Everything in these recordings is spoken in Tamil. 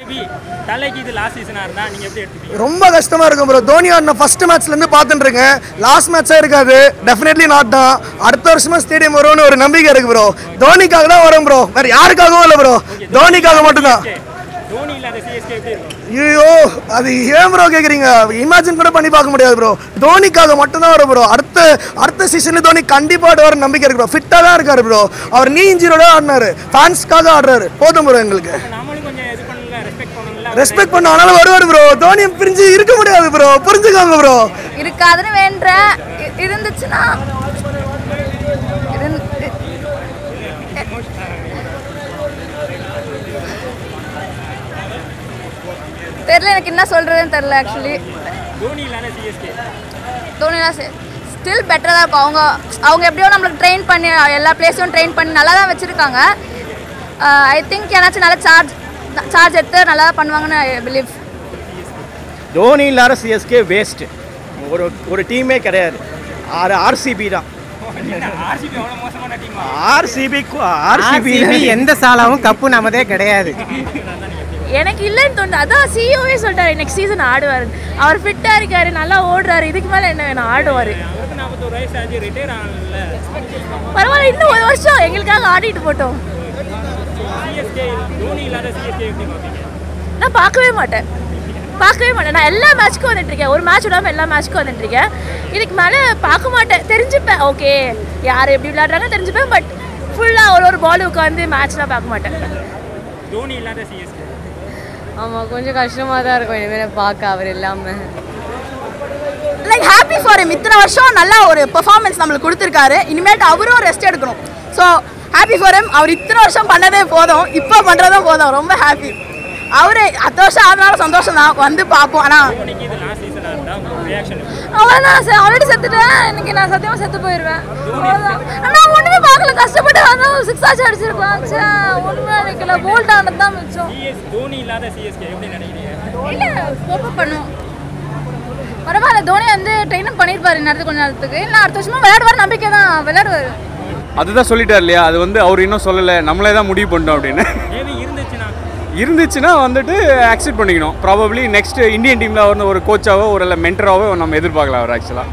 மேபி தலைக்கு இது லாஸ்ட் சீசனாக இருந்தால் நீங்கள் எப்படி எடுத்துப்பீங்க ரொம்ப கஷ்டமா இருக்கும் ப்ரோ தோனி ஆடின ஃபர்ஸ்ட் மேட்ச்ல இருந்து பார்த்துட்டு இருக்கேன் லாஸ்ட் மேட்சா இருக்காது டெஃபினெட்லி நாட் தான் அடுத்த வருஷமா ஸ்டேடியம் வரும்னு ஒரு நம்பிக்கை இருக்கு ப்ரோ தோனிக்காக தான் வரும் ப்ரோ வேற யாருக்காகவும் இல்லை ப்ரோ தோனிக்காக மட்டும்தான் தோனி இல்லாத சிஎஸ்கே எப்படி இருக்கும் ஐயோ அது ஏன் ப்ரோ கேக்குறீங்க இமேஜின் கூட பண்ணி பார்க்க முடியாது ப்ரோ தோனிக்காக மட்டும்தான் வரும் ப்ரோ அடுத்த அடுத்த சீசன்ல தோனி கண்டிப்பா வர நம்பிக்கை இருக்கு ப்ரோ ஃபிட்டா தான் இருக்காரு ப்ரோ அவர் நீ இன்ஜிரோட ஆடினாரு ஃபேன்ஸ்க்காக ஆடுறாரு போதும் ப்ரோ எங்களுக்கு நம்மளும் கொஞ்சம் இது பண்ணல ரெஸ்பெக்ட் பண்ணல ரெஸ்பெக்ட் பண்ண ஆனாலும் வருவாரு ப்ரோ தோனி பிரிஞ்சு இருக்க முடியாது ப்ரோ புரிஞ்சுக்கோங்க ப்ரோ இருக்காதுன்னு வேண்டேன் இ- இருந்துச்சுன்னா இருந்- தெரியல எனக்கு என்ன சொல்றதுன்னு தெரியல ஆக்சுவலி தோனி இல்லாத சிஎஸ்கே தோனிலாம் ஸ்டில் பெட்டராக தான் இருக்கும் அவங்க அவங்க எப்படியோ நம்மளுக்கு ட்ரெயின் பண்ணி எல்லா பிளேஸையும் ட்ரெயின் பண்ணி நல்லா தான் வச்சுருக்காங்க ஐ திங்க் ஏன்னாச்சும் நல்லா சார்ஜ் சார்ஜ் எடுத்து நல்லா தான் பண்ணுவாங்கன்னு ஐ பிலீவ் தோனி இல்லாத சிஎஸ்கே வேஸ்ட் ஒரு ஒரு டீமே கிடையாது ஆறு ஆர்சிபி தான் ஆர்சிபி அவ்வளோ மோசமான டீமா ஆர்சிபி ஆர்சிபி ஆர்சிபி எந்த சாலாவும் கப்பு நமதே கிடையாது எனக்கு இல்லைன்னு தோணுது அதான் சிஓவே சொல்லிட்டாரு நெக்ஸ்ட் சீசன் ஆடுவார் அவர் ஃபிட்டாக இருக்காரு நல்லா ஓடுறாரு இதுக்கு மேலே என்ன வேணும் ஆடுவார் அவருக்கு நாற்பத்தோரு வயசு ஆச்சு ரிட்டையர் ஆகல பரவாயில்ல இன்னும் ஒரு வருஷம் எங்களுக்காக ஆடிட்டு போட்டோம் சிஎஸ்கே தோனி இல்லாத சிஎஸ்கே எப்படி பார்ப்பீங்க நான் பார்க்கவே மாட்டேன் பார்க்கவே மாட்டேன் நான் எல்லா மேட்ச்க்கும் வந்துட்டு இருக்கேன் ஒரு மேட்ச் விடாமல் எல்லா மேட்ச்க்கும் வந்துட்டு இருக்கேன் இதுக்கு மேலே பார்க்க மாட்டேன் தெரிஞ்சுப்பேன் ஓகே யார் எப்படி விளையாடுறாங்க தெரிஞ்சுப்பேன் பட் ஃபுல்லாக ஒரு ஒரு பால் உட்காந்து மேட்ச்லாம் பார்க்க மாட்டேன் தோனி இல்லாத சிஎஸ்கே ஆமாம் கொஞ்சம் கஷ்டமாக தான் இருக்கும் இனிமேல் பார்க்க அவர் இல்லாமல் லைக் ஹாப்பி ஃபார் him இத்தனை வருஷம் நல்ல ஒரு பெர்ஃபார்மன்ஸ் நம்மளுக்கு கொடுத்துருக்காரு இனிமேட்டு அவரும் ரெஸ்ட் எடுக்கணும் ஸோ ஹாப்பி ஃபார் him அவர் இத்தனை வருஷம் பண்ணதே போதும் இப்போ பண்ணுறதும் போதும் ரொம்ப ஹாப்பி அவரு அத்த வருஷம் ஆனாலும் சந்தோஷம் தான் வந்து பார்ப்போம் ஆனால் தோனிக்கு இது லாஸ்ட் சீசனாக இருந்தால் உங்களோட ரியாக்ஷன் அவ்வளோதான் சார் ஆல்ரெடி செத்துட்டேன் இன்னைக்கு நான் சத்தியமாக செத்து போயிடுவேன் அவ்வளோதான் நான் ஒன்றுமே பார்க்கல கஷ்டப்பட்டு வந்தால் சிக்ஸ் ஆச்சு அடிச்சிருக்கலாம் சே ஒன்றுமே நினைக்கல போல்ட் ஆனது தான் மிச்சம் சிஎஸ் தோனி இல்லாத சிஎஸ்கே எப்படி நினைக்கிறீங்க இல்லை கோப்பம் பண்ணுவோம் பரவாயில்ல தோனி வந்து ட்ரெயினும் பண்ணியிருப்பாரு நேரத்துக்கு கொஞ்ச நேரத்துக்கு இல்லை அடுத்த வருஷமா விளையாடுவார் நம்பிக்கை தான் விளையாடுவார் அதுதான் சொல்லிட்டார் இல்லையா அது வந்து அவர் இன்னும் சொல்லலை நம்மளே தான் முடிவு பண்ணிட்டோம் அப்படின்னு மேபி இருந்துச்சுன்னா இருந்துச்சுன்னா வந்துட்டு அக்செப்ட் பண்ணிக்கணும் ப்ராபப்ளி நெக்ஸ்ட் இந்தியன் டீமில் வந்து ஒரு கோச்சாவோ ஒரு இல்லை மென்டராகவோ நம்ம எதிர்பார்க்கலாம் அவர் ஆக்சுவலாக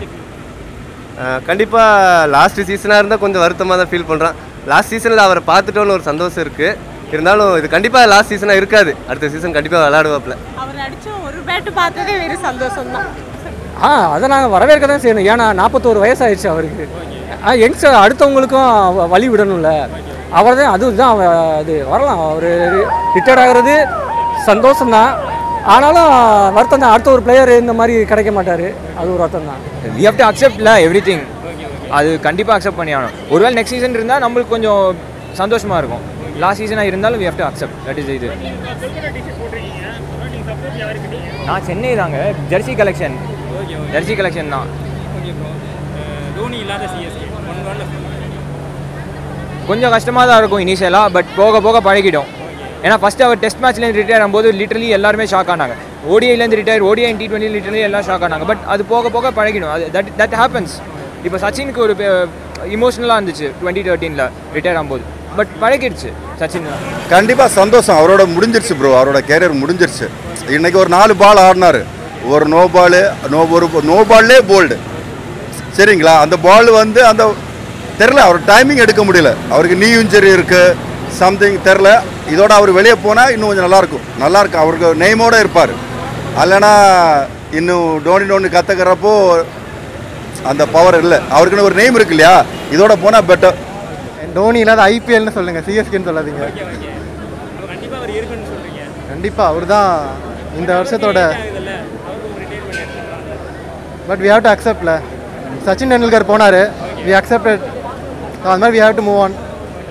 கண்டிப்பாக லாஸ்ட் சீசனாக இருந்தால் கொஞ்சம் வருத்தமாக தான் ஃபீல் பண்ணுறான் லாஸ்ட் சீசனில் அவரை பார்த்துட்டோன்னு ஒரு சந்தோஷம் இருக்குது இருந்தாலும் இது கண்டிப்பாக லாஸ்ட் சீசனாக இருக்காது அடுத்த சீசன் கண்டிப்பாக விளையாடுவாப்பில் அவர் அடிச்ச ஒரு பேட்டு பார்த்ததே வெறும் சந்தோஷம் தான் ஆ அதை நாங்கள் வரவேற்க தான் செய்யணும் ஏன்னா நாற்பத்தோரு வயசாயிடுச்சு அவருக்கு ஆ யங்ஸ்டர் அடுத்தவங்களுக்கும் வ- வழி விடணும்ல அவர் தான் அதுதான் அவ- அது வரலாம் அவர் ரிட்டையர்ட் ஆகிறது சந்தோஷம்தான் ஆனாலும் வருத்தம் தான் அடுத்த ஒரு பிளேயர் இந்த மாதிரி கிடைக்க மாட்டார் அது ஒரு வருத்தம் தான் வி ஹவ் டு அக்செப்ட்ல எவ்ரி திங் அது கண்டிப்பாக அக்செப்ட் பண்ணி ஆகணும் ஒருவேளை நெக்ஸ்ட் சீசன் இருந்தால் நம்மளுக்கு கொஞ்சம் சந்தோஷமாக இருக்கும் லாஸ்ட் சீசனாக இருந்தாலும் we have to accept that is இது நான் சென்னை தாங்க ஜெர்சி கலெக்ஷன் ஜெர்சி கலெக்ஷன் தான் ஓகே ப்ரோ தோனி இல்லாத சிஎஸ்கே ஒன் வேர்டில் கொஞ்சம் கஷ்டமாக தான் இருக்கும் இனிஷியலாக பட் போக போக பழகிடும் ஏன்னா ஃபஸ்ட்டு அவர் டெஸ்ட் மேட்ச்லேருந்து ரிட்டையர் ஆகும்போது லிட்டரலி எல்லாருமே ஷாக் ஆனாங்க ஓடிஐலேருந்து ரிட்டையர் ஓடிஐ டி டுவெண்ட்டி லிட்டரலி எல்லாம் ஷாக் ஆனாங்க பட் அது போக போக பழகிடும் அது தட் தட் ஹேப்பன்ஸ் இப்போ சச்சினுக்கு ஒரு இமோஷனலாக இருந்துச்சு டுவெண்ட்டி தேர்ட்டீனில் ரிட்டையர் ஆகும்போது பட் பழகிடுச்சு சச்சின் கண்டிப்பாக சந்தோஷம் அவரோட முடிஞ்சிருச்சு ப்ரோ அவரோட கேரியர் முடிஞ்சிருச்சு இன்னைக்கு ஒரு நாலு பால் ஆடினாரு ஒரு நோ பாலு நோ ஒரு நோ பால்லே போல்டு சரிங்களா அந்த பால் வந்து அந்த தெரில அவர் டைமிங் எடுக்க முடியல அவருக்கு நீ இன்ஜரி இருக்கு சம்திங் தெரில இதோட அவர் வெளியே போனால் இன்னும் கொஞ்சம் நல்லாயிருக்கும் நல்லா இருக்கும் அவருக்கு நெய்மோட இருப்பார் இல்லைன்னா இன்னும் டோனி டோனி கற்றுக்கிறப்போ அந்த பவர் இல்லை அவருக்குன்னு ஒரு நெய்ம் இருக்கு இல்லையா இதோட போனால் பெட்டர் டோனி இல்லாத ஐபிஎல்னு சொல்லுங்கள் சிஎஸ்கேன்னு சொல்லாதீங்க கண்டிப்பாக அவர் இருக்குன்னு சொல்கிறீங்க கண்டிப்பாக அவர் தான் இந்த வருஷத்தோட இதில் அவருக்கு ஒரு ரிட்டையர் பண்ணி எடுத்துக்கலாம் பட் வி ஹேவ் டு அக்செப்ட்ல சச்சின் டெண்டுல்கர் போனார் வி அக்செப்டட் அது மாதிரி we have to move on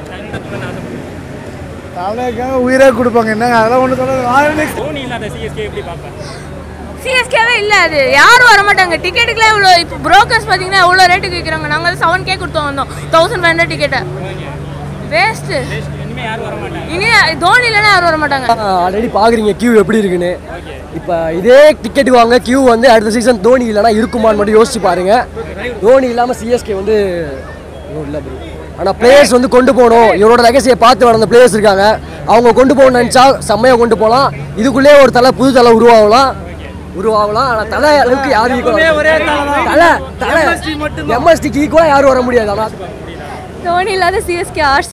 தலைக்காக உயிரே கொடுப்பாங்க என்னங்க அதெல்லாம் ஒன்று சொல்ல தோனி இல்லாத சிஎஸ்கே எப்படி பார்ப்பேன் சிஎஸ்கேவே இல்லை அது யாரும் வர மாட்டாங்க டிக்கெட்டுக்குலாம் இவ்வளோ இப்போ ப்ரோக்கர்ஸ் பார்த்தீங்கன்னா எவ்வளோ ரேட்டுக்கு விற்கிறாங்க நாங்கள் செவன் கே கொடுத்தோம் வந்தோம் தௌசண்ட் ஃபைவ் ஹண்ட்ரட் டிக்கெட்டை வேஸ்ட்டு இனிமேல் யாரும் வர மாட்டாங்க இனி தோனி இல்லைன்னா யாரும் வர மாட்டாங்க ஆல்ரெடி பார்க்குறீங்க கியூ எப்படி இருக்குன்னு இப்போ இதே டிக்கெட் வாங்க கியூ வந்து அடுத்த சீசன் தோனி இல்லைனா இருக்குமான்னு மட்டும் யோசிச்சு பாருங்க தோனி இல்லாமல் சிஎஸ்கே வந்து இல்லை ப்ரோ ஆனால் பிளேயர்ஸ் வந்து கொண்டு போகணும் இவரோட ரகசியை பார்த்து வளர்ந்த பிளேயர்ஸ் இருக்காங்க அவங்க கொண்டு போகணும்னு நினச்சா செம்மையாக கொண்டு போகலாம் இதுக்குள்ளேயே ஒரு தலை புது தலை உருவாகலாம் உருவாகலாம் ஆனால் தலை அளவுக்கு யாரும் equal- தலை தலை எம்எஸ்டிக்கு ஈக்குவலாக யாரும் வர முடியாது ஆனால் தோனி இல்லாத சிஎஸ்கே ஆர்ஸ்